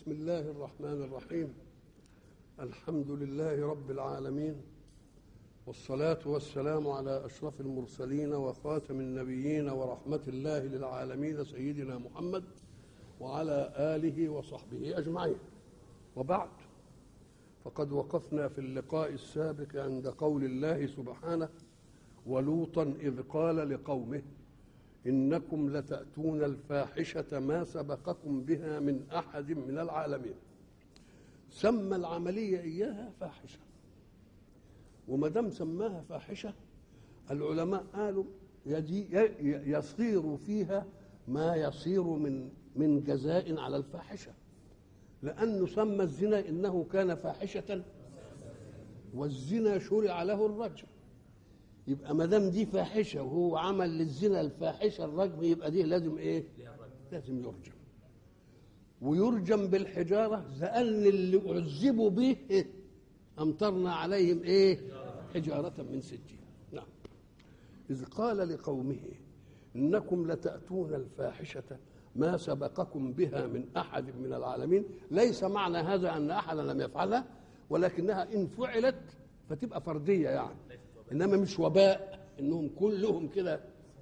بسم الله الرحمن الرحيم الحمد لله رب العالمين والصلاة والسلام على أشرف المرسلين وخاتم النبيين ورحمة الله للعالمين سيدنا محمد وعلى آله وصحبه أجمعين وبعد فقد وقفنا في اللقاء السابق عند قول الله سبحانه ولوطا إذ قال لقومه إنكم لتأتون الفاحشة ما سبقكم بها من أحد من العالمين سمى العملية إياها فاحشة وما دام سماها فاحشة العلماء قالوا يجي يصير فيها ما يصير من من جزاء على الفاحشة لأنه سمى الزنا إنه كان فاحشة والزنا شرع له الرجم يبقى ما دام دي فاحشه وهو عمل للزنا الفاحشه الرجم يبقى دي لازم ايه؟ لازم يرجم ويرجم بالحجاره لان اللي عذبوا به إيه؟ امطرنا عليهم ايه؟ حجاره من سجين نعم اذ قال لقومه انكم لتاتون الفاحشه ما سبقكم بها من احد من العالمين ليس معنى هذا ان احدا لم يفعلها ولكنها ان فعلت فتبقى فرديه يعني انما مش وباء انهم كلهم كده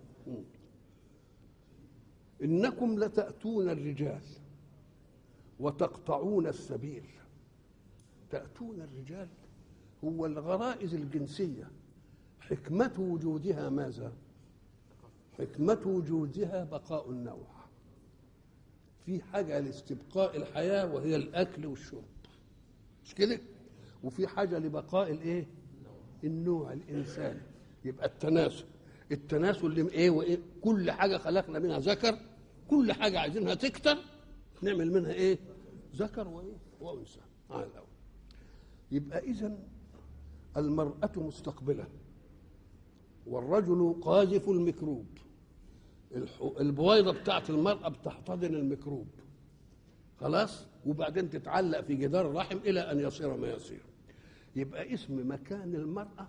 انكم لتاتون الرجال وتقطعون السبيل تاتون الرجال هو الغرائز الجنسيه حكمه وجودها ماذا حكمه وجودها بقاء النوع في حاجه لاستبقاء الحياه وهي الاكل والشرب مش كده وفي حاجه لبقاء الايه النوع الانساني يبقى التناسل التناسل اللي ايه وايه كل حاجه خلقنا منها ذكر كل حاجه عايزينها تكتر نعمل منها ايه ذكر وايه وانثى على الاول يبقى اذا المراه مستقبله والرجل قاذف الميكروب البويضه بتاعت المراه بتحتضن الميكروب خلاص وبعدين تتعلق في جدار الرحم الى ان يصير ما يصير يبقى اسم مكان المرأة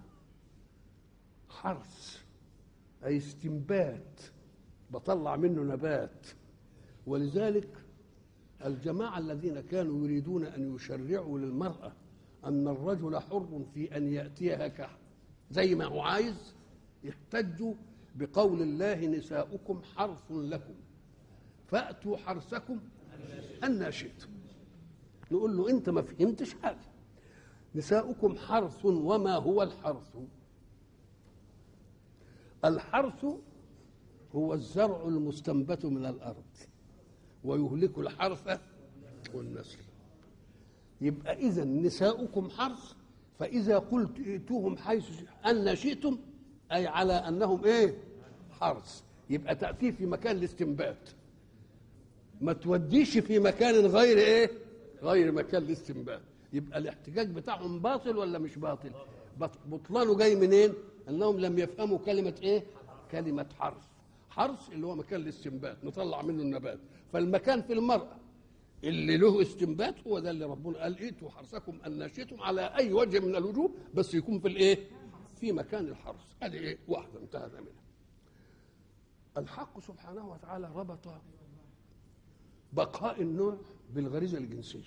حرث أي استنبات بطلع منه نبات ولذلك الجماعة الذين كانوا يريدون أن يشرعوا للمرأة أن الرجل حر في أن يأتيها زي ما هو عايز يحتجوا بقول الله نساؤكم حرث لكم فأتوا حرثكم أن شئتم نقول له أنت ما فهمتش حاجة نساؤكم حرث وما هو الحرث الحرث هو الزرع المستنبت من الارض ويهلك الحرث والنسل يبقى اذا نساؤكم حرث فاذا قلت ائتوهم حيث ان شئتم اي على انهم ايه حرث يبقى تاتي في مكان الاستنبات ما توديش في مكان غير ايه غير مكان الاستنبات يبقى الاحتجاج بتاعهم باطل ولا مش باطل بطلانه جاي منين انهم لم يفهموا كلمه ايه كلمه حرث حرث اللي هو مكان الاستنبات نطلع منه النبات فالمكان في المراه اللي له استنبات هو ده اللي ربنا قال ائتوا حرثكم ان شئتم على اي وجه من الوجوه بس يكون في الايه في مكان الحرث ادي ايه واحده انتهى منها الحق سبحانه وتعالى ربط بقاء النوع بالغريزه الجنسيه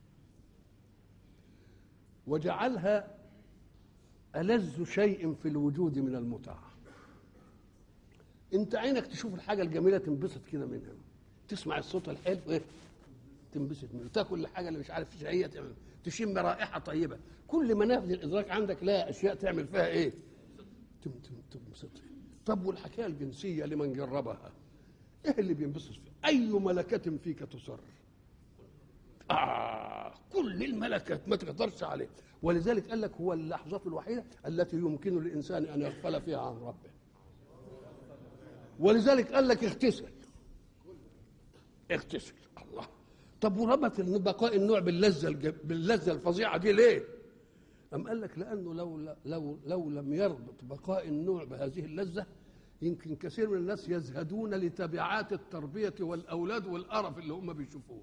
وجعلها ألذ شيء في الوجود من المتعة انت عينك تشوف الحاجة الجميلة تنبسط كده منها تسمع الصوت الحلو ايه تنبسط منه تاكل الحاجة اللي مش عارف شهية تعمل تشم رائحة طيبة كل منافذ الإدراك عندك لها أشياء تعمل فيها ايه تنبسط طب والحكاية الجنسية لمن جربها ايه اللي بينبسط فيه أي ملكة فيك تصر آه كل الملكات ما تقدرش عليه ولذلك قال لك هو اللحظة الوحيدة التي يمكن للإنسان أن يغفل فيها عن ربه ولذلك قال لك اغتسل اغتسل الله طب وربط بقاء النوع باللذة باللذة الفظيعة دي ليه؟ أم قال لك لأنه لو لو لو لم يربط بقاء النوع بهذه اللذة يمكن كثير من الناس يزهدون لتبعات التربية والأولاد والقرف اللي هم بيشوفوه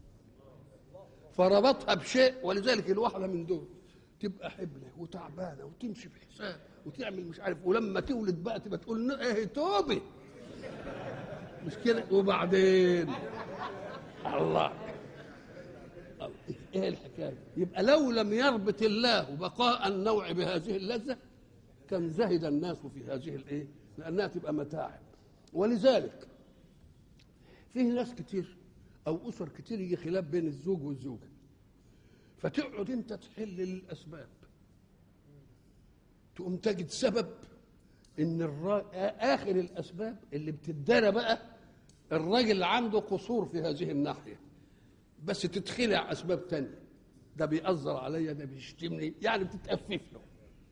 فربطها بشيء ولذلك الواحده من دول تبقى حبلة وتعبانة وتمشي بحساب وتعمل مش عارف ولما تولد بقى تبقى تقول ايه توبي مش كده وبعدين الله ايه الحكايه يبقى لو لم يربط الله بقاء النوع بهذه اللذه كان زهد الناس في هذه الايه لانها تبقى متاعب ولذلك فيه ناس كتير او اسر كتير يجي خلاف بين الزوج والزوجه فتقعد انت تحل الاسباب تقوم تجد سبب ان الرا... اخر الاسباب اللي بتدارى بقى الراجل عنده قصور في هذه الناحيه بس تتخلع اسباب تانية ده بيأثر عليا ده بيشتمني يعني بتتأفف له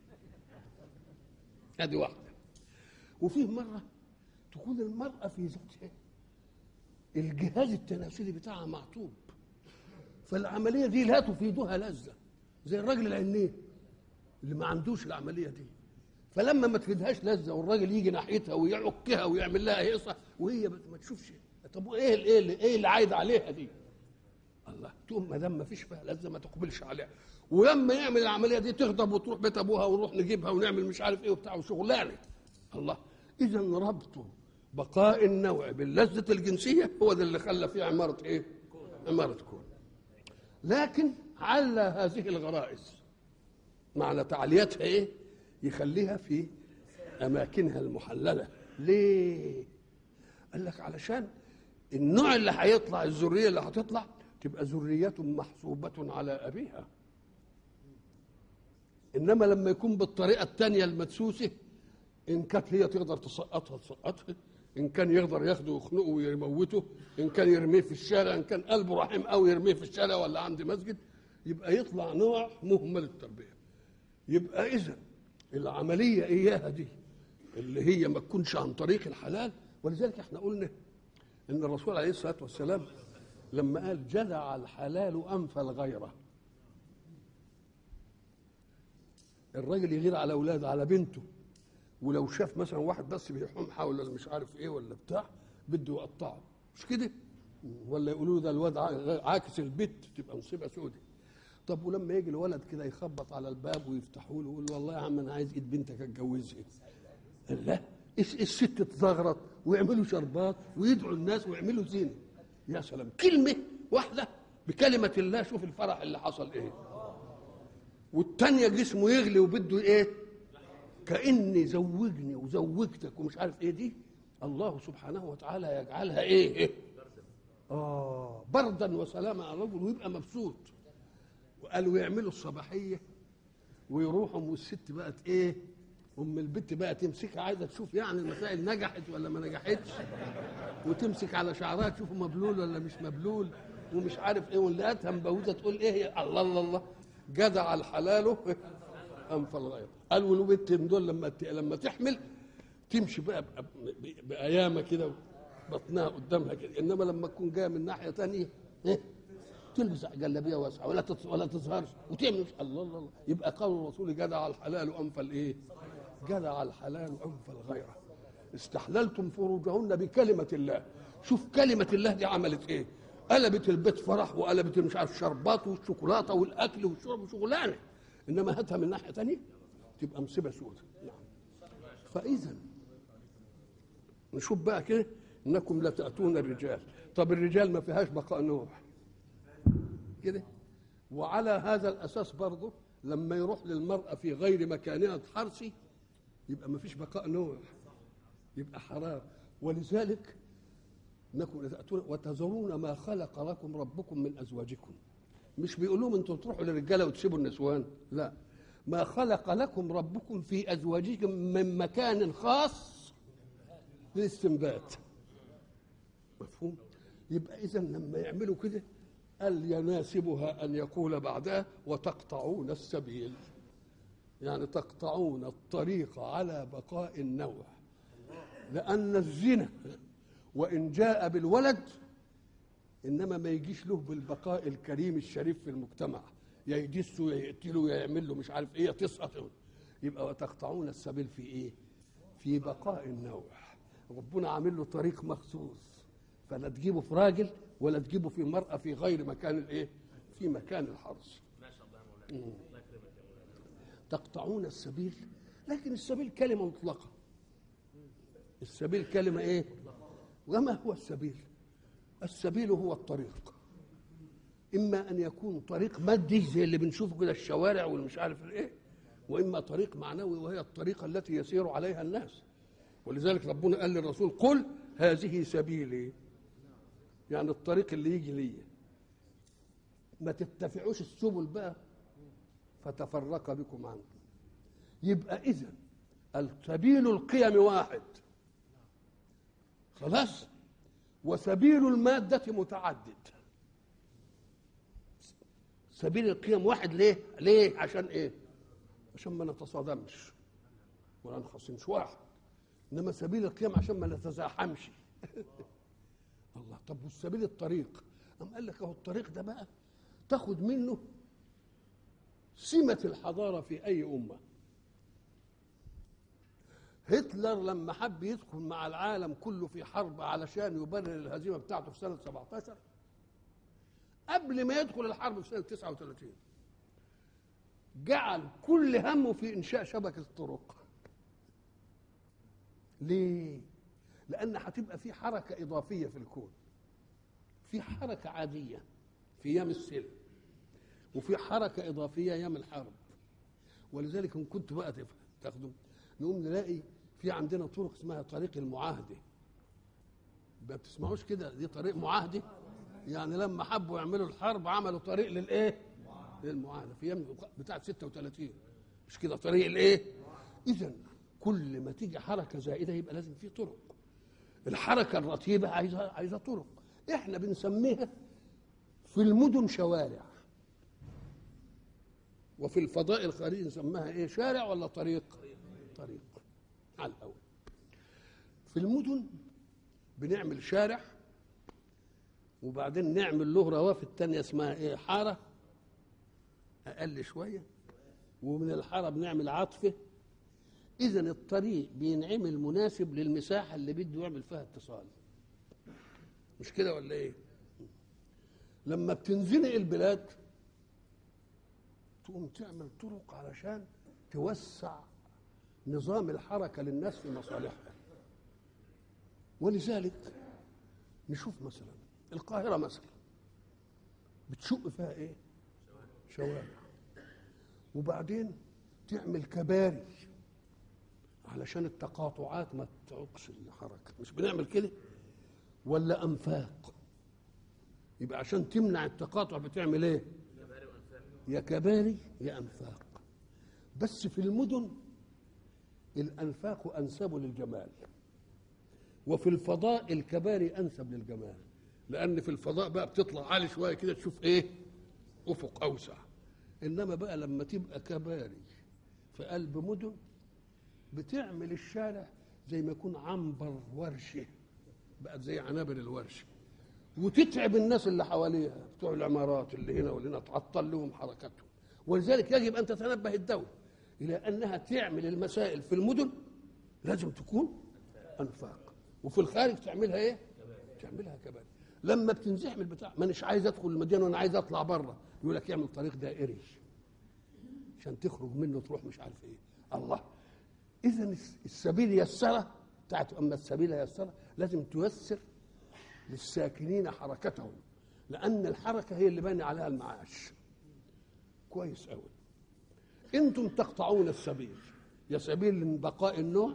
هذه واحدة وفيه مرة تكون المرأة في ذاتها الجهاز التناسلي بتاعها معطوب فالعملية دي لا تفيدها لذة زي الراجل العنيه اللي ما عندوش العملية دي فلما ما تفيدهاش لذة والراجل يجي ناحيتها ويعكها ويعمل لها هيصة وهي ما تشوفش طب وايه ايه اللي ايه اللي عايد عليها دي؟ الله تقوم ما دام ما فيش فيها لذه ما تقبلش عليها ولما يعمل العمليه دي تغضب وتروح بيت ابوها ونروح نجيبها ونعمل مش عارف ايه وبتاع وشغلانه الله اذا ربط بقاء النوع باللذه الجنسيه هو ده اللي خلى فيه عماره ايه؟ عماره كون لكن على هذه الغرائز معنى تعليتها ايه؟ يخليها في اماكنها المحلله ليه؟ قال لك علشان النوع اللي هيطلع الذريه اللي هتطلع تبقى ذرية محسوبة على أبيها إنما لما يكون بالطريقة الثانية المدسوسة إن كانت هي تقدر تسقطها تسقطها إن كان يقدر ياخده ويخنقه ويموته إن كان يرميه في الشارع إن كان قلبه رحيم أو يرميه في الشارع ولا عند مسجد يبقى يطلع نوع مهمل التربية يبقى إذا العملية إياها دي اللي هي ما تكونش عن طريق الحلال ولذلك احنا قلنا ان الرسول عليه الصلاه والسلام لما قال جدع الحلال انف الغيره الراجل يغير على اولاده على بنته ولو شاف مثلا واحد بس بيحوم حول مش عارف ايه ولا بتاع بده يقطعه مش كده ولا يقولوا له ده الواد عاكس البيت تبقى مصيبه سودة طب ولما يجي الولد كده يخبط على الباب ويفتحوا له ويقول له والله يا عم انا عايز ايد بنتك اتجوزها لا الست تزغرط ويعملوا شربات ويدعوا الناس ويعملوا زينه يا سلام كلمه واحده بكلمه الله شوف الفرح اللي حصل ايه والتانية جسمه يغلي وبده ايه كاني زوجني وزوجتك ومش عارف ايه دي الله سبحانه وتعالى يجعلها ايه, إيه؟ اه بردا وسلاما على الرجل ويبقى مبسوط وقالوا يعملوا الصباحيه ويروحوا والست بقت ايه ام البت بقى تمسكها عايزه تشوف يعني المسائل نجحت ولا ما نجحتش وتمسك على شعرها تشوفه مبلول ولا مش مبلول ومش عارف ايه ولقيتها مبوزه تقول ايه هي الله الله الله جدع الحلال انف الغير قال والبت دول لما لما تحمل تمشي بقى بايامه كده بطنها قدامها كده انما لما تكون جايه من ناحيه ثانيه ايه تلبس جلابيه واسعه ولا ولا تظهرش وتعمل الله الله الله يبقى قول الرسول جدع الحلال انف الايه؟ جدع الحلال انف الغيره استحللتم فروجهن بكلمه الله شوف كلمه الله دي عملت ايه؟ قلبت البيت فرح وقلبت مش عارف الشربات والشوكولاته والاكل والشرب وشغلانه انما هاتها من ناحيه ثانيه تبقى مصيبه سوداء نعم فاذا نشوف بقى كده انكم لتاتون الرجال طب الرجال ما فيهاش بقاء نوح كده وعلى هذا الاساس برضه لما يروح للمراه في غير مكانها الحرثي يبقى ما فيش بقاء نوح يبقى حرام ولذلك انكم تاتون وتذرون ما خلق لكم ربكم من ازواجكم مش بيقول لهم انتوا تروحوا للرجاله وتسيبوا النسوان لا ما خلق لكم ربكم في ازواجكم من مكان خاص للاستنبات مفهوم يبقى اذا لما يعملوا كده قال يناسبها ان يقول بعدها وتقطعون السبيل يعني تقطعون الطريق على بقاء النوع لان الزنا وان جاء بالولد انما ما يجيش له بالبقاء الكريم الشريف في المجتمع يا يدسه يا يقتله يا يعمل له مش عارف ايه تسقط يبقى وتقطعون السبيل في ايه؟ في بقاء النوع ربنا عامل له طريق مخصوص فلا تجيبه في راجل ولا تجيبه في مرأة في غير مكان الايه؟ في مكان الحرث. ما شاء الله يا مولانا الله يكرمك يا مولانا تقطعون السبيل لكن السبيل كلمة مطلقة. السبيل كلمة ايه؟ وما هو السبيل؟ السبيل هو الطريق. اما ان يكون طريق مادي زي اللي بنشوفه كده الشوارع والمش عارف الايه واما طريق معنوي وهي الطريقه التي يسير عليها الناس ولذلك ربنا قال للرسول قل هذه سبيلي يعني الطريق اللي يجي ليا ما تتبعوش السبل بقى فتفرق بكم عنه يبقى اذا السبيل القيم واحد خلاص وسبيل المادة متعدد سبيل القيم واحد ليه؟ ليه؟ عشان ايه؟ عشان ما نتصادمش ولا نخصمش واحد انما سبيل القيم عشان ما نتزاحمش الله طب والسبيل الطريق قام قال لك اهو الطريق ده بقى تاخد منه سمة الحضارة في أي أمة هتلر لما حب يدخل مع العالم كله في حرب علشان يبرر الهزيمة بتاعته في سنة 17 قبل ما يدخل الحرب في سنة 39 جعل كل همه في إنشاء شبكة الطرق ليه؟ لأن هتبقى في حركة إضافية في الكون في حركة عادية في أيام السلم وفي حركة إضافية أيام الحرب ولذلك إن كنت بقى تفهم تاخدوا نقوم نلاقي في عندنا طرق اسمها طريق المعاهدة ما بتسمعوش كده دي طريق معاهدة يعني لما حبوا يعملوا الحرب عملوا طريق للإيه؟ للمعاهدة في أيام بتاعة 36 مش كده طريق الإيه؟ إذا كل ما تيجي حركة زائدة يبقى لازم في طرق الحركة الرتيبة عايزة عايزة طرق احنا بنسميها في المدن شوارع وفي الفضاء الخارجي نسميها ايه شارع ولا طريق طريق على الاول في المدن بنعمل شارع وبعدين نعمل له روافد تانية اسمها ايه حارة اقل شوية ومن الحارة بنعمل عطفة اذا الطريق بينعمل مناسب للمساحة اللي بده يعمل فيها اتصال مش كده ولا ايه لما بتنزنق البلاد تقوم تعمل طرق علشان توسع نظام الحركة للناس في مصالحها ولذلك نشوف مثلا القاهرة مثلا بتشق فيها ايه شوارع وبعدين تعمل كباري علشان التقاطعات ما تعوقش الحركة مش بنعمل كده ولا أنفاق يبقى عشان تمنع التقاطع بتعمل ايه يا كباري يا أنفاق بس في المدن الأنفاق أنسب للجمال وفي الفضاء الكباري أنسب للجمال لأن في الفضاء بقى بتطلع عالي شوية كده تشوف إيه أفق أوسع إنما بقى لما تبقى كباري في قلب مدن بتعمل الشارع زي ما يكون عنبر ورشه بقت زي عنابر الورشه وتتعب الناس اللي حواليها بتوع العمارات اللي هنا واللي هنا تعطل لهم حركتهم ولذلك يجب ان تتنبه الدوله الى انها تعمل المسائل في المدن لازم تكون انفاق وفي الخارج تعملها ايه؟ تعملها كباري لما بتنزحم البتاع ما اناش عايز ادخل المدينه وانا عايز اطلع بره يقول لك اعمل طريق دائري عشان تخرج منه تروح مش عارف ايه الله اذا السبيل يسره بتاعت اما السبيل يسره لازم تيسر للساكنين حركتهم لان الحركه هي اللي باني عليها المعاش كويس قوي انتم تقطعون السبيل يا سبيل بقاء النوع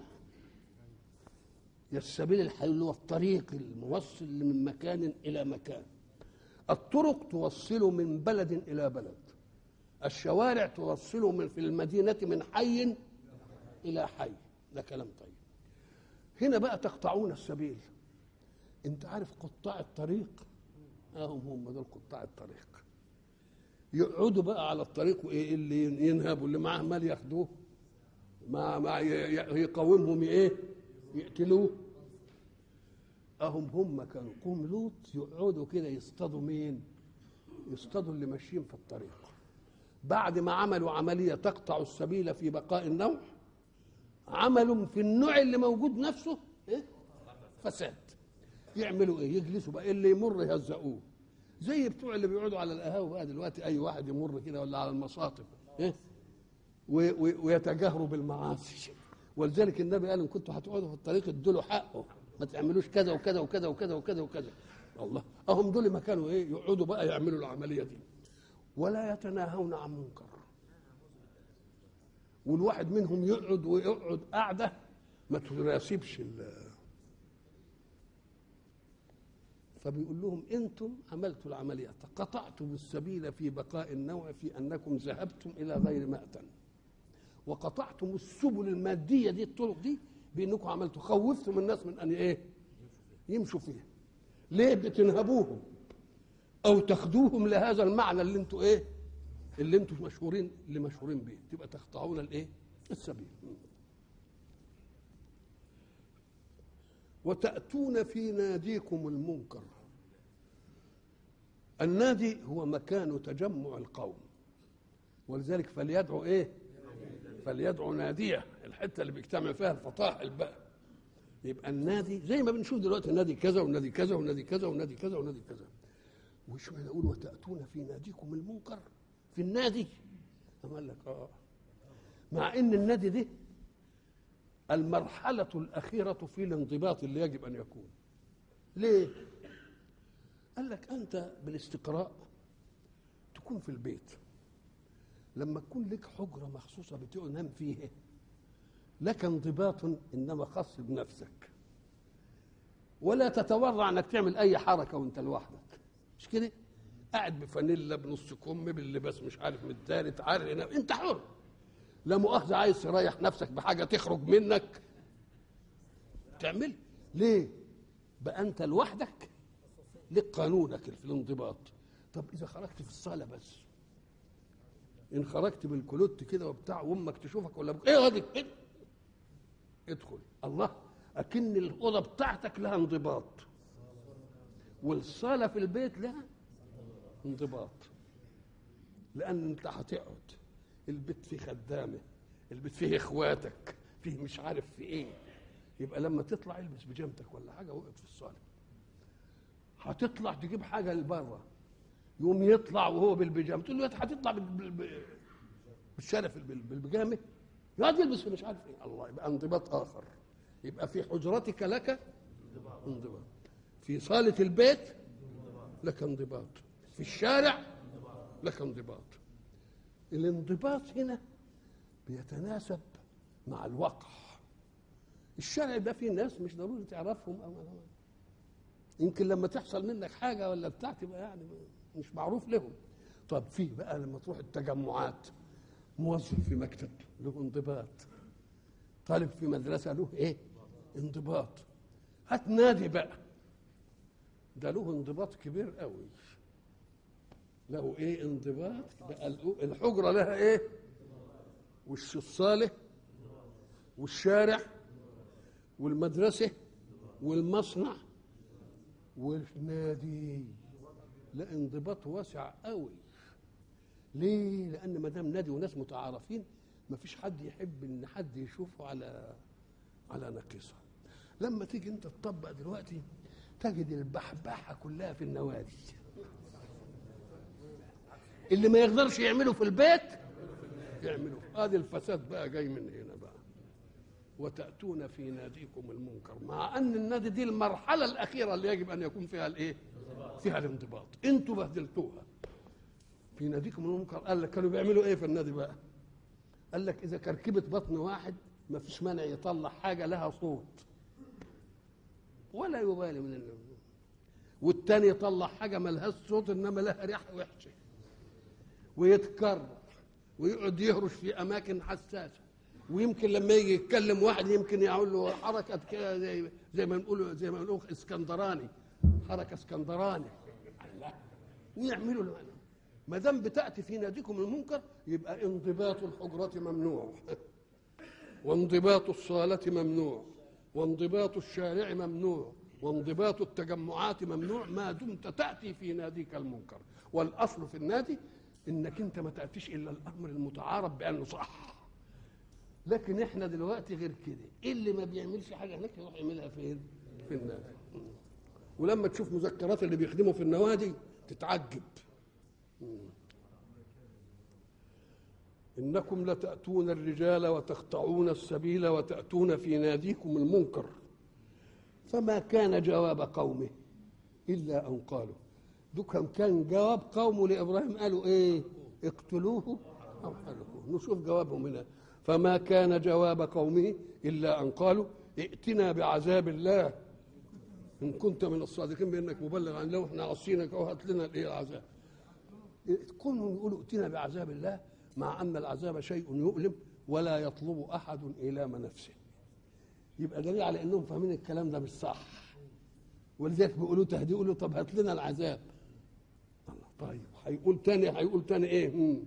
يا السبيل الحي اللي هو الطريق الموصل من مكان الى مكان الطرق توصل من بلد الى بلد الشوارع توصل من في المدينه من حي الى حي ده كلام طيب هنا بقى تقطعون السبيل انت عارف قطاع الطريق اهم هم دول قطاع الطريق يقعدوا بقى على الطريق وايه اللي ينهبوا اللي معاه مال ياخدوه ما ما يقاومهم ايه يقتلوه اهم هم كانوا قوم لوط يقعدوا كده يصطادوا مين يصطادوا اللي ماشيين في الطريق بعد ما عملوا عملية تقطع السبيل في بقاء النوع عملوا في النوع اللي موجود نفسه إيه؟ فساد يعملوا ايه يجلسوا بقى اللي يمر يهزقوه زي بتوع اللي بيقعدوا على القهاوي بقى دلوقتي اي واحد يمر كده ولا على المصاطب إيه؟ ويتجاهروا بالمعاصي ولذلك النبي قال ان كنتوا هتقعدوا في الطريق ادوا له حقه ما تعملوش كذا وكذا وكذا وكذا وكذا وكذا الله اهم دول ما كانوا ايه يقعدوا بقى يعملوا العمليه دي ولا يتناهون عن منكر والواحد منهم يقعد ويقعد قعده ما تناسبش ال- فبيقول لهم انتم عملتوا العمليه قطعتم السبيل في بقاء النوع في انكم ذهبتم الى غير مأتن وقطعتم السبل الماديه دي الطرق دي بانكم عملتوا خوفتم الناس من ان ايه يمشوا فيها ليه بتنهبوهم او تاخدوهم لهذا المعنى اللي انتوا ايه اللي انتوا مشهورين اللي مشهورين بيه تبقى تقطعون الايه السبيل وتأتون في ناديكم المنكر النادي هو مكان تجمع القوم ولذلك فليدعو ايه فليدعو ناديه الحته اللي بيجتمع فيها الفطاحل بقى يبقى النادي زي ما بنشوف دلوقتي النادي كذا والنادي كذا والنادي كذا والنادي كذا والنادي كذا وشو يقول وتأتون في ناديكم المنكر في النادي أما قال لك اه مع ان النادي ده المرحلة الأخيرة في الانضباط اللي يجب أن يكون ليه؟ قال لك أنت بالاستقراء تكون في البيت لما تكون لك حجرة مخصوصة بتنام فيها لك انضباط إنما خاص بنفسك ولا تتورع انك تعمل اي حركه وانت لوحدك مش كده قاعد بفانيلا بنص كم باللباس مش عارف متداري تعري انت حر لا مؤاخذه عايز تريح نفسك بحاجه تخرج منك تعمل ليه بقى انت لوحدك لك قانونك في الانضباط طب اذا خرجت في الصاله بس ان خرجت بالكلوت كده وبتاع وامك تشوفك ولا بك... ايه غادي إيه؟ ادخل الله اكن الاوضه بتاعتك لها انضباط والصاله في البيت لها انضباط لان انت هتقعد البيت فيه خدامه البيت فيه اخواتك فيه مش عارف في ايه يبقى لما تطلع البس بيجامتك ولا حاجه وقف في الصاله هتطلع تجيب حاجه لبره يقوم يطلع وهو بالبيجامه تقول له انت هتطلع بال- بال- بال- بالشرف بال- بالبيجامه يقعد يلبس مش عارف ايه الله يبقى انضباط اخر يبقى في حجرتك لك انضباط في صاله البيت لك انضباط في الشارع لك انضباط الانضباط هنا بيتناسب مع الوقع الشارع ده فيه ناس مش ضروري تعرفهم او يمكن لما تحصل منك حاجه ولا بتاع تبقى يعني مش معروف لهم طب في بقى لما تروح التجمعات موظف في مكتب له انضباط طالب في مدرسه له ايه انضباط هات نادي بقى ده له انضباط كبير قوي له ايه انضباط بقى الحجره لها ايه وش الصالح والشارع والمدرسه والمصنع والنادي لا انضباط واسع قوي ليه لان ما دام نادي وناس متعارفين ما فيش حد يحب ان حد يشوفه على على نقيصه لما تيجي انت تطبق دلوقتي تجد البحبحه كلها في النوادي اللي ما يقدرش يعمله في البيت يعمله ادي الفساد بقى جاي من هنا بقى وتأتون في ناديكم المنكر مع أن النادي دي المرحلة الأخيرة اللي يجب أن يكون فيها الإيه؟ فيها الانضباط أنتوا بهدلتوها في ناديكم المنكر قال لك كانوا بيعملوا إيه في النادي بقى؟ قال لك إذا كركبت بطن واحد ما فيش مانع يطلع حاجة لها صوت ولا يبالي من النوم والتاني يطلع حاجة ملهاش صوت إنما لها ريحة وحشة ويتكرر ويقعد يهرش في أماكن حساسة ويمكن لما يجي يتكلم واحد يمكن يقول له حركه كده زي زي ما نقول زي ما نقول اسكندراني حركه اسكندراني الله ويعملوا له ما دام بتاتي في ناديكم المنكر يبقى انضباط الحجرة ممنوع وانضباط الصالة ممنوع وانضباط الشارع ممنوع وانضباط التجمعات ممنوع ما دمت تاتي في ناديك المنكر والاصل في النادي انك انت ما تاتيش الا الامر المتعارف بانه صح لكن احنا دلوقتي غير كده إيه اللي ما بيعملش حاجه هناك يروح يعملها فين في النادي ولما تشوف مذكرات اللي بيخدموا في النوادي تتعجب انكم لتاتون الرجال وتقطعون السبيل وتاتون في ناديكم المنكر فما كان جواب قومه الا ان قالوا دول كان كان جواب قومه لابراهيم قالوا ايه اقتلوه او حرقوه نشوف جوابهم هنا فما كان جواب قومه الا ان قالوا ائتنا بعذاب الله ان كنت من الصادقين بانك مبلغ عن لو احنا عصينك او هات لنا الايه العذاب كونهم يقولوا ائتنا بعذاب الله مع ان العذاب شيء يؤلم ولا يطلب احد ايلام نفسه يبقى دليل على انهم فاهمين الكلام ده مش صح ولذلك بيقولوا تهدي يقولوا طب هات لنا العذاب الله طيب هيقول تاني هيقول تاني ايه مم.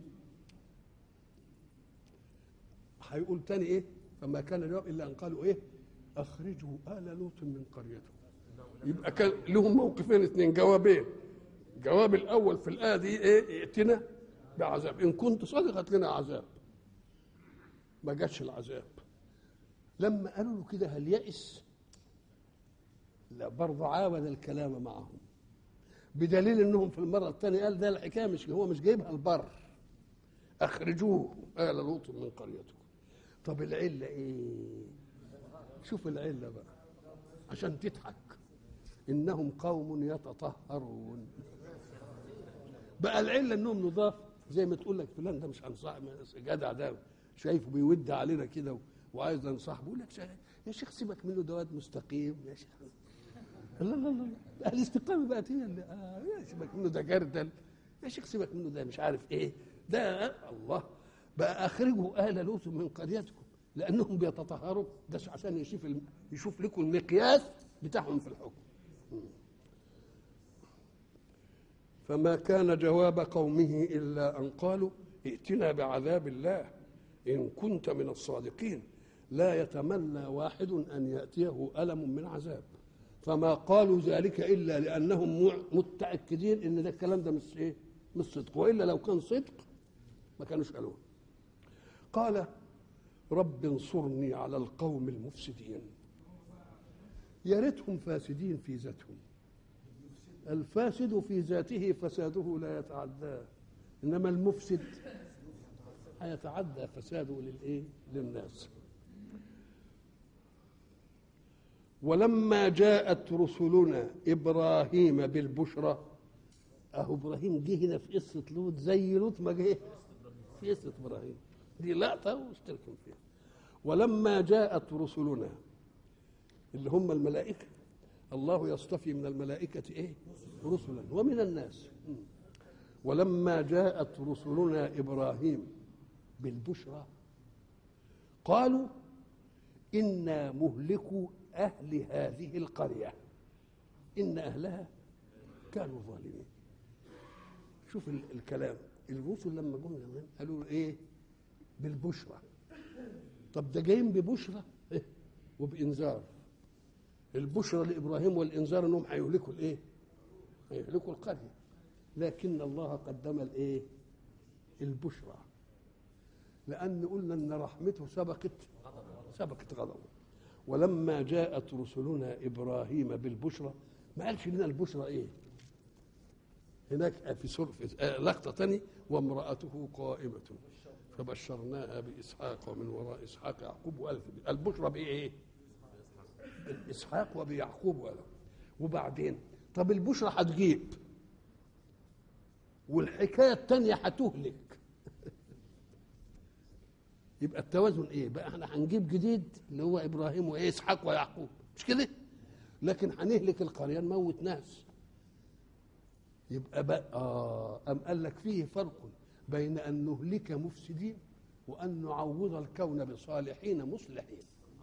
هيقول تاني ايه فما كان الجواب الا ان قالوا ايه اخرجوا ال لوط من قريته يبقى كان لهم موقفين اثنين جوابين الجواب الاول في الايه دي ايه ائتنا بعذاب ان كنت صادق هات لنا عذاب ما جاتش العذاب لما قالوا له كده هل يئس لا برضه عاود الكلام معهم بدليل انهم في المره الثانيه قال ده الحكايه مش هو مش جايبها البر اخرجوه ال لوط من قريتكم طب العله ايه شوف العله بقى عشان تضحك انهم قوم يتطهرون بقى العله انهم نضاف زي ما تقول لك فلان ده مش هنصاحب جدع ده شايفه بيود علينا كده و- وعايز انصاحبه يقول لك شا- يا شيخ سيبك منه ده واد مستقيم يا شيخ لا لا لا لا الاستقامه بقت هي اللي آه يا سيبك منه ده جردل يا شيخ سيبك منه ده مش عارف ايه ده آه الله بقى اخرجوا اهل لوط من قريتكم لانهم بيتطهروا ده عشان يشوف الم- يشوف لكم المقياس بتاعهم في الحكم فما كان جواب قومه الا ان قالوا ائتنا بعذاب الله ان كنت من الصادقين لا يتمنى واحد ان ياتيه الم من عذاب فما قالوا ذلك الا لانهم مع- متاكدين ان ده الكلام ده مش ايه مش صدق والا لو كان صدق ما كانوش قالوه قال رب انصرني على القوم المفسدين يا ريتهم فاسدين في ذاتهم الفاسد في ذاته فساده لا يتعداه انما المفسد هيتعدى فساده للايه للناس ولما جاءت رسلنا ابراهيم بالبشرى اهو ابراهيم جه هنا في قصه لوط زي لوط ما جه في قصه ابراهيم دي لقطه واشتركوا فيها ولما جاءت رسلنا اللي هم الملائكه الله يصطفي من الملائكه ايه رسلا ومن الناس ولما جاءت رسلنا ابراهيم بالبشرى قالوا انا مهلكوا اهل هذه القريه ان اهلها كانوا ظالمين شوف ال- الكلام الرسل لما جم زمان قالوا ايه بالبشرى طب ده جايين ببشرى إيه؟ وبانذار البشرى لابراهيم والانذار انهم هيهلكوا الايه هيهلكوا القريه لكن الله قدم الايه البشرى لان قلنا ان رحمته سبقت سبقت غضبه ولما جاءت رسلنا ابراهيم بالبشرى ما قالش لنا البشرى ايه هناك في سور في آه، لقطه ثانيه وامراته قائمه فبشرناها باسحاق ومن وراء اسحاق يعقوب وقال البشرى بايه؟ باسحاق وبيعقوب وقال وبعدين طب البشرى هتجيب والحكايه الثانيه هتهلك يبقى التوازن ايه؟ بقى احنا هنجيب جديد اللي هو ابراهيم وايه اسحاق ويعقوب مش كده؟ لكن هنهلك القريه نموت ناس يبقى بقى آه أم قال لك فيه فرق بين أن نهلك مفسدين وأن نعوض الكون بصالحين مصلحين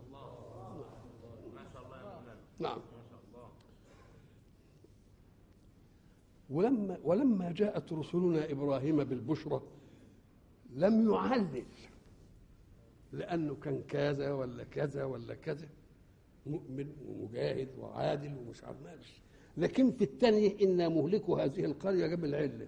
ما شاء الله يا مولانا نعم ما شاء الله ولما ولما جاءت رسلنا ابراهيم بالبشرى لم يعلل لانه كان كذا ولا كذا ولا كذا مؤمن ومجاهد وعادل ومش عارف مالش لكن في الثانيه انا مهلكوا هذه القريه جاب العله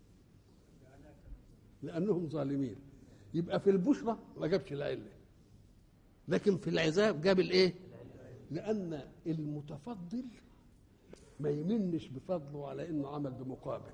لانهم ظالمين يبقى في البشرى ما جابش العله لكن في العذاب جاب الايه لان المتفضل ما يمنش بفضله على انه عمل بمقابل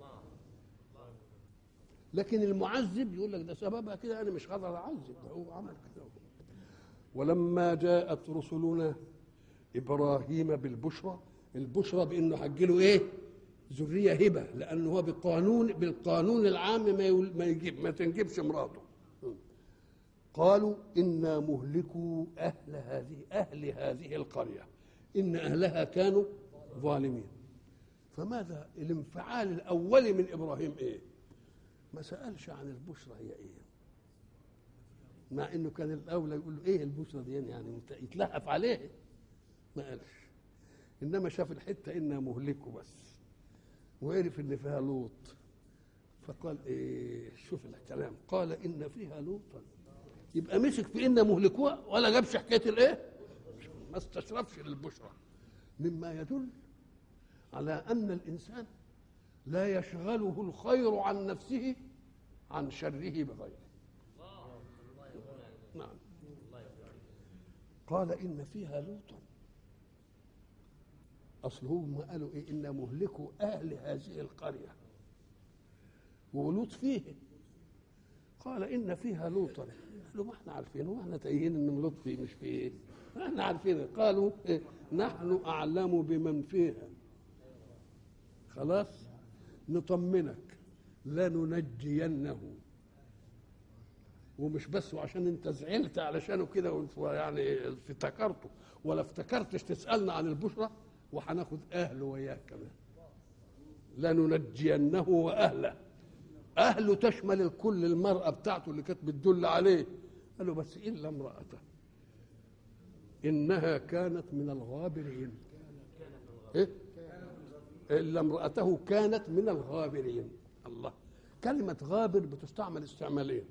لكن المعذب يقول لك ده سببها كده انا مش قادر اعذب ده هو عمل كده ولما جاءت رسلنا ابراهيم بالبشرى البشرى بانه هتجيله ايه ذريه هبه لانه هو بقانون بالقانون العام ما يول- ما يجيب ما تنجبش مراته قالوا انا مهلكوا اهل هذه اهل هذه القريه ان اهلها كانوا ظالمين فماذا الانفعال الاولي من ابراهيم ايه ما سالش عن البشرى هي ايه مع انه كان الاولى يقول له ايه البشرى دي يعني يت- يتلهف عليه ما قالش انما شاف الحته انها مهلكه بس وعرف ان فيها لوط فقال ايه شوف الكلام قال ان فيها لوطا يبقى مسك في ان مهلكوها ولا جابش حكايه الايه ما استشرفش للبشرى مما يدل على ان الانسان لا يشغله الخير عن نفسه عن شره بغيره نعم قال ان فيها لوطا اصل هم قالوا ايه ان مهلكوا اهل هذه القريه ولوط فيه قال ان فيها لوطا قالوا ما احنا عارفين هو احنا تايهين ان لوط فيه مش فيه ما احنا عارفين قالوا إيه؟ نحن اعلم بمن فيها خلاص نطمنك لننجينه ومش بس وعشان انت زعلت علشانه كده يعني افتكرته ولا افتكرتش تسالنا عن البشرى وهناخد اهله وياك كمان لننجينه واهله اهله تشمل الكل المراه بتاعته اللي كانت بتدل عليه قالوا بس الا امراته انها كانت من الغابرين إيه؟ الا امراته كانت من الغابرين الله كلمه غابر بتستعمل استعمالين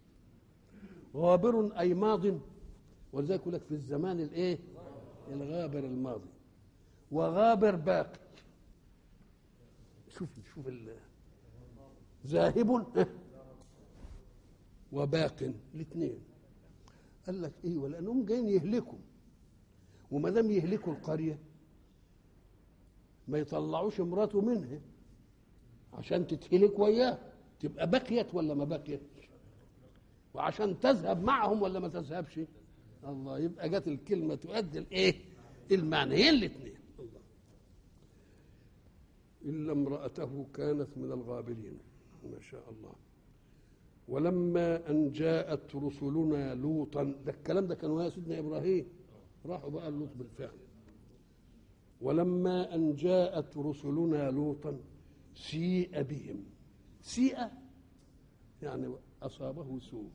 غابر اي ماض ولذلك يقول لك في الزمان الايه الغابر الماضي وغابر باقي شوف شوف ال- ذاهب وباق الاثنين قال لك ايه ولانهم جايين يهلكوا وما دام يهلكوا القريه ما يطلعوش مراته منها عشان تتهلك وياه تبقى بقيت ولا ما بقيت وعشان تذهب معهم ولا ما تذهبش الله يبقى جت الكلمه تؤدي الايه المعنيين الاثنين الله الا امراته كانت من الغابرين ما شاء الله ولما ان جاءت رسلنا لوطا ده الكلام ده كانوا يا سيدنا ابراهيم راحوا بقى لوط بالفعل ولما ان جاءت رسلنا لوطا سيء بهم سيء يعني اصابه سوء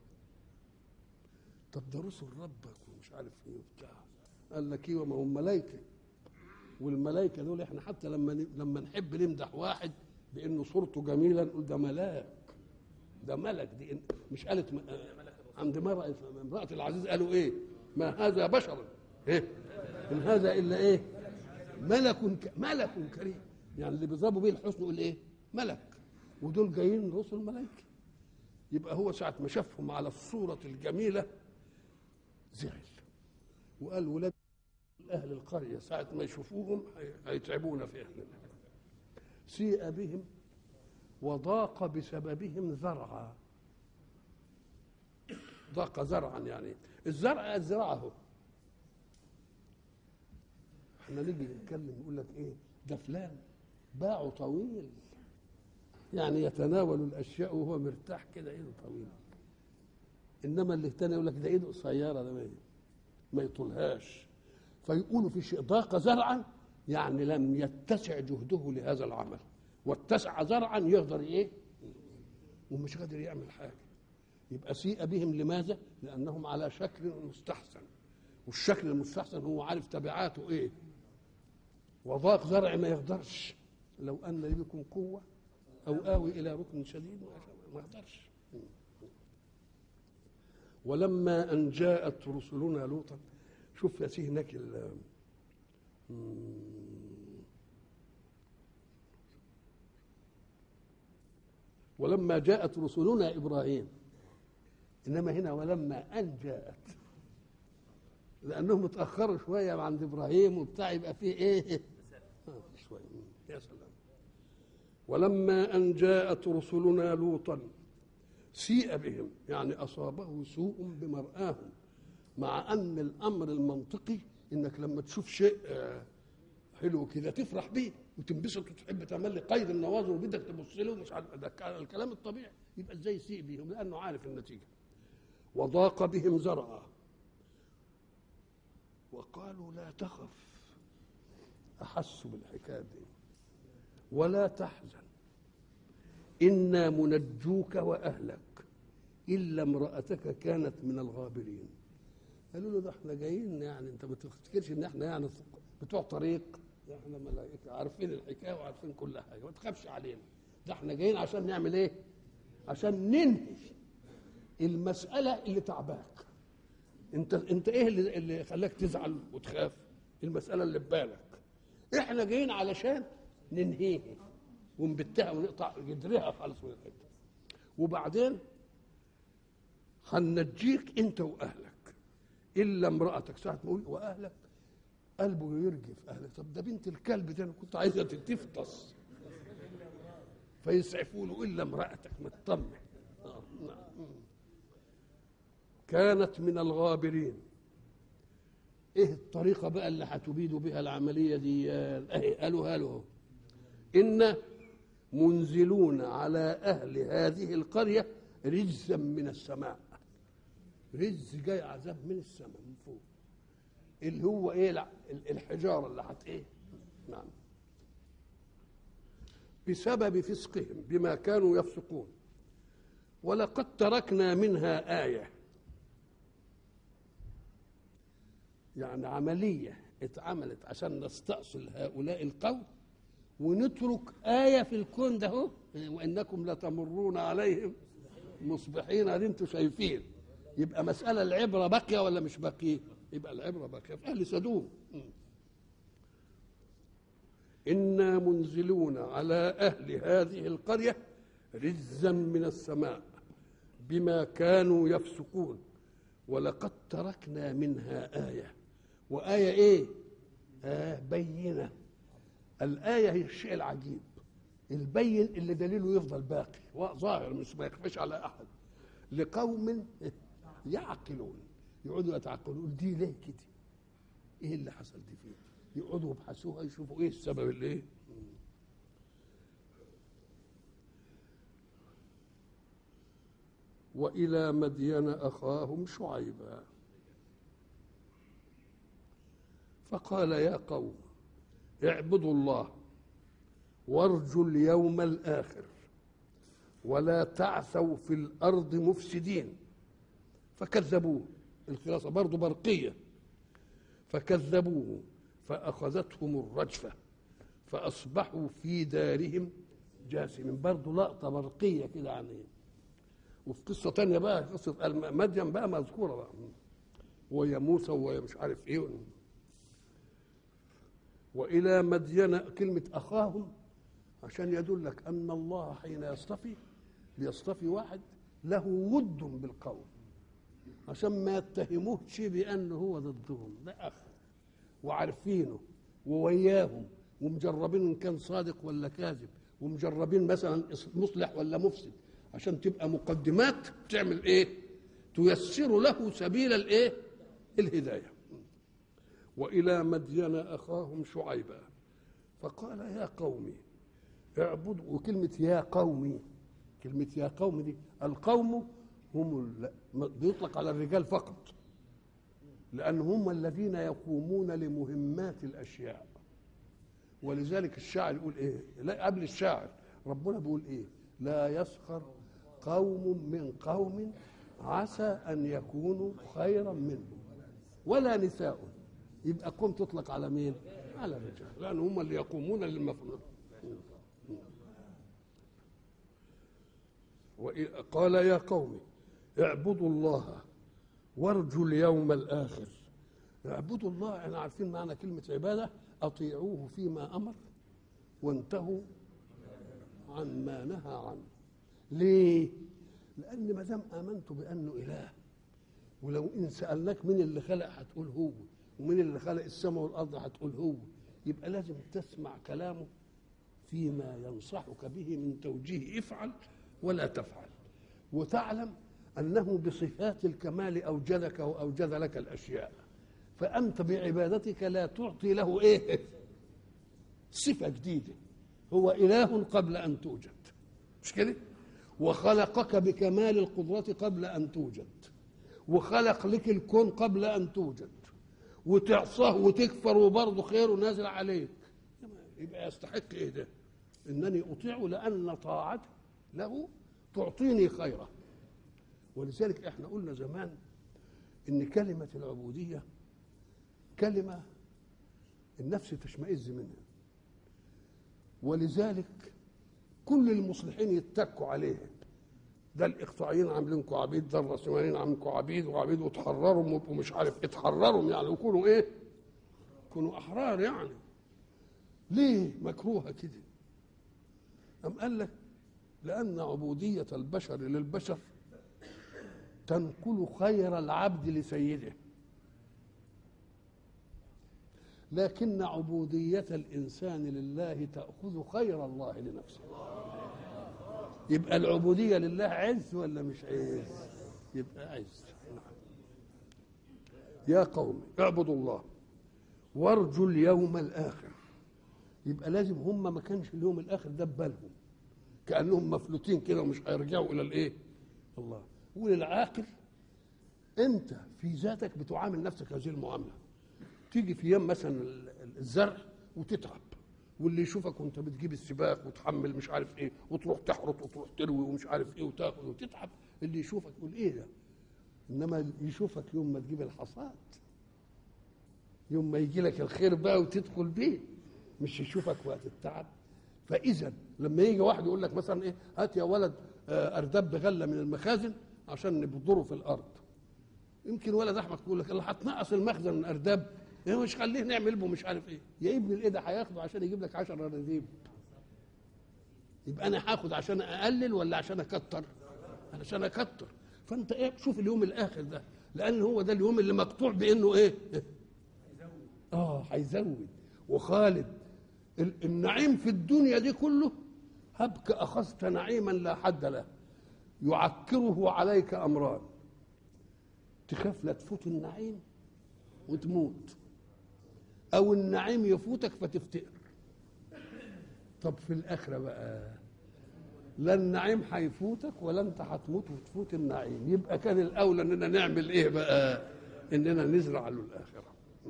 طب ده رسل ربك ومش عارف ايه وبتاع قال لك ايوه ما هم ملائكه والملائكه دول احنا حتى لما ن- لما نحب نمدح واحد بانه صورته جميله نقول ده ملاك ده ملك دي إن- مش قالت م- آه، عند مرأة امرأة العزيز قالوا ايه؟ ما هذا بشر ايه؟ ان هذا الا ايه؟ ملك ك... ملك كريم يعني اللي بيضربوا بيه الحسن يقول ايه؟ ملك ودول جايين رسل ملائكه يبقى هو ساعة ما شافهم على الصورة الجميلة زعل وقال ولاد أهل القرية ساعة ما يشوفوهم هي- هيتعبونا في أهلنا سيء بهم وضاق بسببهم زرعا ضاق زرعا يعني الزرع الزراعة هو احنا نيجي نتكلم يقول لك ايه ده فلان باعه طويل يعني يتناول الاشياء وهو مرتاح كده ايده طويله انما اللي التاني يقول لك ده ايده قصيره ده ما- ما يطولهاش فيقولوا في شيء ضاق زرعا يعني لم يتسع جهده لهذا العمل واتسع زرعا يقدر ايه ومش قادر يعمل حاجه يبقى سيء بهم لماذا لانهم على شكل مستحسن والشكل المستحسن هو عارف تبعاته ايه وضاق زرع ما يقدرش لو ان لي بكم قوه او اوي الى ركن شديد ما- ما يقدرش ولما ان جاءت رسلنا لوطا شوف يا سيدي هناك ال- ولما جاءت رسلنا ابراهيم انما هنا ولما ان جاءت لانهم اتاخروا شويه عند ابراهيم وبتاع يبقى فيه ايه آه، شويه يا سلام ولما ان جاءت رسلنا لوطا سيء بهم يعني اصابه سوء بمرآهم مع ان الامر المنطقي انك لما تشوف شيء آه، حلو كده تفرح بيه وتنبسط وتحب تملي قيد النواظر وبدك تبص له ومش عارف ده كان الكلام الطبيعي يبقى ازاي يسيء بيهم لانه عارف النتيجه وضاق بهم زرعا وقالوا لا تخف احسوا بالحكايه دي ولا تحزن انا منجوك واهلك الا امراتك كانت من الغابرين قالوا له ده احنا جايين يعني انت ما تفتكرش ان احنا يعني بتوع طريق ده احنا ملائكه عارفين الحكايه وعارفين كل حاجه ما تخافش علينا ده احنا جايين عشان نعمل ايه؟ عشان ننهي المساله اللي تعباك انت انت ايه اللي, اللي خلاك تزعل وتخاف؟ المساله اللي في بالك احنا جايين علشان ننهيها ونبتها ونقطع جدرها خالص من الحته وبعدين هننجيك انت واهلك الا امراتك ساعه ما اقول واهلك قلبه يرجف اهلك طب ده بنت الكلب دي انا كنت عايزها تفطس فيسعفوا له الا امراتك مطمن آه، نعم. كانت من الغابرين ايه الطريقه بقى اللي هتبيد بها العمليه دي اهي قالوا له ان منزلون على اهل هذه القريه رجزا من السماء رجز جاي عذاب من السماء من فوق اللي هو ايه لا الحجاره اللي هت ايه نعم بسبب فسقهم بما كانوا يفسقون ولقد تركنا منها آية يعني عملية اتعملت عشان نستأصل هؤلاء القوم ونترك آية في الكون ده هو وإنكم لتمرون عليهم مصبحين دي انتوا شايفين يبقى مسألة العبرة باقية ولا مش باقية؟ يبقى العبرة باقية في أهل سدوم إنا منزلون على أهل هذه القرية رزا من السماء بما كانوا يفسقون ولقد تركنا منها آية وآية إيه؟ آية بينة الآية هي الشيء العجيب البين اللي دليله يفضل باقي ظاهر مش ما يخفاش على أحد لقوم يعقلون يقعدوا يتعقلون دي ليه كده؟ ايه اللي حصل دي فيه؟ يقعدوا يبحثوها يشوفوا ايه السبب اللي ايه؟ والى مدين اخاهم شعيبا فقال يا قوم اعبدوا الله وارجوا اليوم الاخر ولا تعثوا في الارض مفسدين فكذبوه الخلاصه برضه برقيه فكذبوه فاخذتهم الرجفه فاصبحوا في دارهم جاثمين برضه لقطه برقيه كده عنهم وفي قصه تانية بقى قصه مدين بقى مذكوره بقى ويا موسى ويا مش عارف ايه والى مدين كلمه اخاهم عشان يدلك ان الله حين يصطفي بيصطفي واحد له ود بالقوم عشان ما يتهموهش بانه هو ضدهم ده اخ وعارفينه ووياهم ومجربين ان كان صادق ولا كاذب ومجربين مثلا مصلح ولا مفسد عشان تبقى مقدمات تعمل ايه تيسر له سبيل الايه الهدايه والى مدين اخاهم شعيبا فقال يا قومي اعبدوا وكلمه يا قومي كلمه يا قوم دي القوم هم بيطلق على الرجال فقط لأن هم الذين يقومون لمهمات الأشياء ولذلك الشاعر يقول إيه لا قبل الشاعر ربنا بيقول إيه لا يسخر قوم من قوم عسى أن يكونوا خيرا منهم ولا نساء يبقى قوم تطلق على مين على الرجال لأن هم اللي يقومون للمفروض قال يا قوم اعبدوا الله وارجوا اليوم الآخر اعبدوا الله احنا عارفين معنى كلمة عبادة أطيعوه فيما أمر وانتهوا عن ما نهى عنه ليه؟ لأن ما دام آمنت بأنه إله ولو إن سألناك مين اللي خلق هتقول هو ومين اللي خلق السماء والأرض هتقول هو يبقى لازم تسمع كلامه فيما ينصحك به من توجيه افعل ولا تفعل وتعلم انه بصفات الكمال اوجدك واوجد لك الاشياء فانت بعبادتك لا تعطي له ايه صفة جديدة هو إله قبل أن توجد مش كده وخلقك بكمال القدرة قبل أن توجد وخلق لك الكون قبل أن توجد وتعصاه وتكفر وبرضه خيره نازل عليك يبقى يستحق ايه ده انني اطيعه لان طاعته له تعطيني خيره ولذلك احنا قلنا زمان ان كلمه العبوديه كلمه النفس تشمئز منها ولذلك كل المصلحين يتكوا عليها ده الاقطاعيين عاملينكم عبيد ده الراسماليين عاملينكم عبيد وعبيد وتحرروا وابقوا مش عارف اتحرروا يعني وكونوا ايه؟ كونوا احرار يعني ليه مكروهه كده؟ أم قال لك لأن عبودية البشر للبشر تنقل خير العبد لسيده لكن عبودية الإنسان لله تأخذ خير الله لنفسه يبقى العبودية لله عز ولا مش عز يبقى عز يا قوم اعبدوا الله وارجوا اليوم الآخر يبقى لازم هم ما كانش اليوم الآخر ده ببالهم كأنهم مفلوتين كده ومش هيرجعوا إلى الإيه الله وللعاقل أنت في ذاتك بتعامل نفسك هذه المعاملة تيجي في يوم مثلا الزرع وتتعب واللي يشوفك وانت بتجيب السباق وتحمل مش عارف ايه وتروح تحرط وتروح تروي ومش عارف ايه وتاخد وتتعب اللي يشوفك يقول ايه ده انما يشوفك يوم ما تجيب الحصاد يوم ما يجي لك الخير بقى وتدخل بيه مش يشوفك وقت التعب فاذا لما يجي واحد يقول لك مثلا ايه هات يا ولد ارداب بغله من المخازن عشان نبذره في الارض يمكن ولد احمد يقول لك اللي هتنقص المخزن من ارداب إيه مش خليه نعمل به مش عارف ايه يا ابن الايه ده هياخده عشان يجيب لك 10 رديب يبقى انا هاخد عشان اقلل ولا عشان اكتر عشان اكتر فانت ايه شوف اليوم الاخر ده لان هو ده اليوم اللي مقطوع بانه ايه اه هيزود وخالد النعيم في الدنيا دي كله هبك اخذت نعيما لا حد له يعكره عليك امران تخاف لا تفوت النعيم وتموت او النعيم يفوتك فتفتقر طب في الاخره بقى لا النعيم هيفوتك ولا انت هتموت وتفوت النعيم يبقى كان الاولى اننا نعمل ايه بقى اننا نزرع له الاخره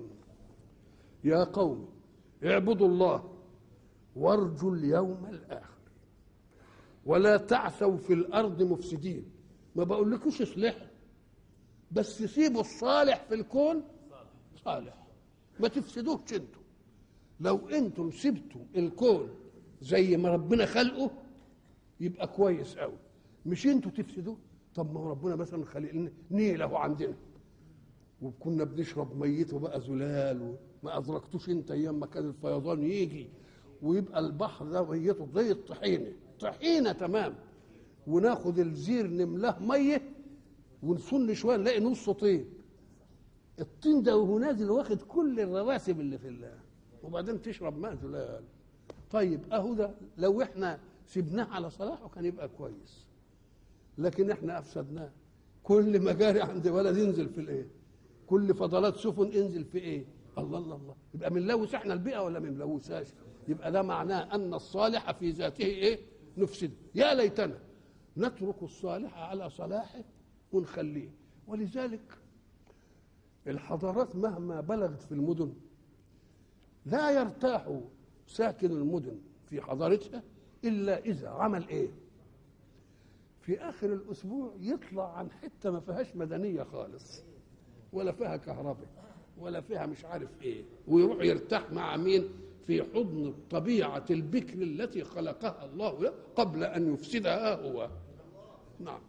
يا قوم اعبدوا الله وارجوا اليوم الاخر ولا تعثوا في الارض مفسدين ما بقولكوش اصلحوا بس سيبوا الصالح في الكون صالح ما تفسدوش انتوا لو انتم سبتوا الكون زي ما ربنا خلقه يبقى كويس قوي مش انتوا تفسدوه طب ما هو ربنا مثلا خلق لنا نيل اهو عندنا وكنا بنشرب ميته بقى زلال وما ادركتوش انت ايام ما كان الفيضان يجي ويبقى البحر ده ميته زي الطحينه طحينه تمام وناخد الزير نملاه ميه ونسن شويه نلاقي نص طين الطين ده وهو نازل واخد كل الرواسب اللي في الله وبعدين تشرب ماء زلال طيب اهو ده لو احنا سبناه على صلاحه كان يبقى كويس لكن احنا افسدناه كل مجاري عند ولد ينزل في الايه كل فضلات سفن انزل في ايه الله الله الله يبقى بنلوث احنا البيئه ولا ما بنلوثهاش يبقى ده معناه ان الصالح في ذاته ايه نفسده يا ليتنا نترك الصالح على صلاحه ونخليه ولذلك الحضارات مهما بلغت في المدن لا يرتاح ساكن المدن في حضارتها الا اذا عمل ايه في اخر الاسبوع يطلع عن حته ما فيهاش مدنيه خالص ولا فيها كهرباء ولا فيها مش عارف ايه ويروح يرتاح مع مين في حضن الطبيعه البكر التي خلقها الله قبل ان يفسدها هو نعم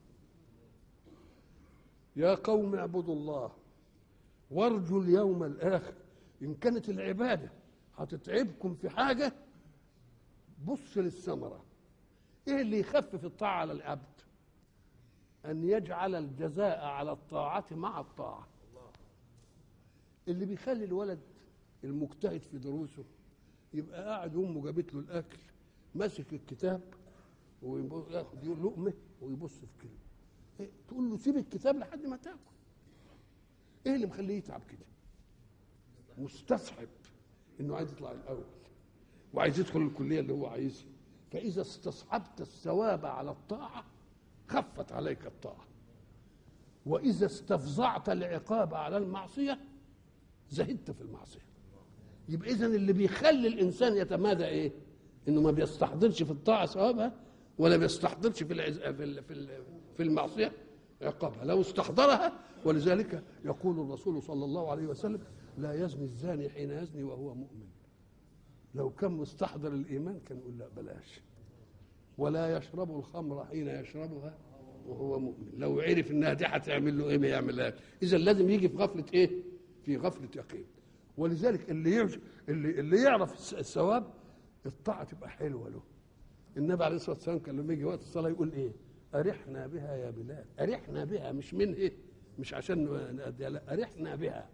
يا قوم اعبدوا الله وارجوا اليوم الاخر ان كانت العباده هتتعبكم في حاجه بص للثمره ايه اللي يخفف الطاعه على العبد ان يجعل الجزاء على الطاعه مع الطاعه اللي بيخلي الولد المجتهد في دروسه يبقى قاعد امه جابت له الاكل ماسك الكتاب وياخد لقمه ويبص في كلمه إيه؟ تقول له سيب الكتاب لحد ما تاكل ايه اللي مخليه يتعب كده مستصعب انه عايز يطلع الاول وعايز يدخل الكليه اللي هو عايزها فاذا استصعبت الثواب على الطاعه خفت عليك الطاعه واذا استفزعت العقاب على المعصيه زهدت في المعصيه يبقى اذا اللي بيخلي الانسان يتمادى ايه انه ما بيستحضرش في الطاعه ثوابها ولا بيستحضرش في العز... في ال- في ال- في المعصيه عقابها لو استحضرها ولذلك يقول الرسول صلى الله عليه وسلم لا يزني الزاني حين يزني وهو مؤمن لو كان مستحضر الايمان كان يقول لا بلاش ولا يشرب الخمر حين يشربها وهو مؤمن لو عرف انها دي هتعمل له ايه ما يعملهاش اذا لازم يجي في غفله ايه في غفله يقين ولذلك اللي يعج... اللي اللي يعرف الس- الثواب الطاعه تبقى حلوه له النبي عليه الصلاه والسلام كان لما يجي وقت الصلاه يقول ايه ارحنا بها يا بلال ارحنا بها مش من ايه مش عشان نأديها لا ارحنا بها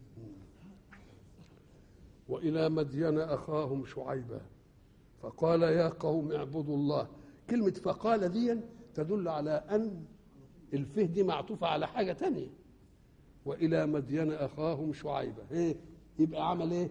والى مدين اخاهم شعيبا فقال يا قوم اعبدوا الله كلمة فقال دي تدل على أن الفه دي معطوفة على حاجة تانية وإلى مدين أخاهم شعيبا إيه يبقى عمل إيه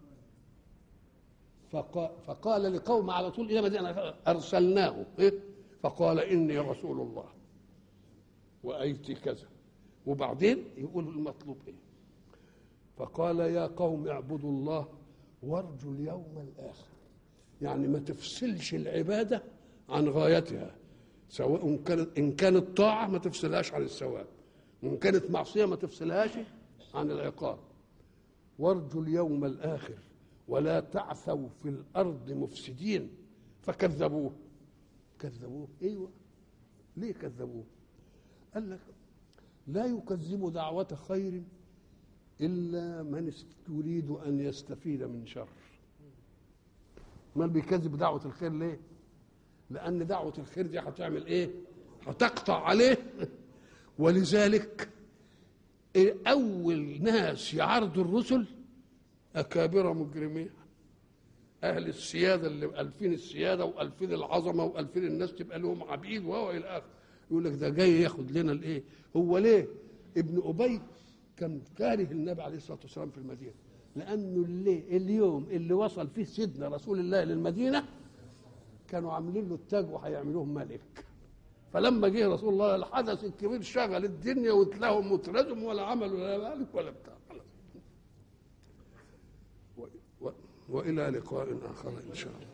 فقال, فقال لقوم على طول إلى مدين أرسلناه إيه فقال إني رسول الله وأيتي كذا وبعدين يقول المطلوب إيه فقال يا قوم اعبدوا الله وارجوا اليوم الآخر يعني ما تفصلش العبادة عن غايتها سواء كانت إن كانت طاعة ما تفصلهاش عن الثواب وإن كانت معصية ما تفصلهاش عن العقاب وارجوا اليوم الآخر ولا تعثوا في الأرض مفسدين فكذبوه كذبوه أيوة ليه كذبوه قال لك لا يكذب دعوة خير إلا من است- يريد أن يستفيد من شر امال بيكذب دعوه الخير ليه لان دعوه الخير دي هتعمل ايه هتقطع عليه ولذلك إيه اول ناس يعارضوا الرسل اكابر مجرمين اهل السياده اللي الفين السياده والفين العظمه والفين الناس تبقى لهم عبيد وهو الى اخره يقول لك ده جاي ياخد لنا الايه هو ليه ابن ابي كان كاره النبي عليه الصلاه والسلام في المدينه لانه اللي اليوم اللي وصل فيه سيدنا رسول الله للمدينه كانوا عاملين له التاج وهيعملوه ملك فلما جه رسول الله الحدث الكبير شغل الدنيا وتلاهم وترزم ولا عملوا لا ملك ولا بتاع خلاص و- و- والى لقاء اخر ان شاء الله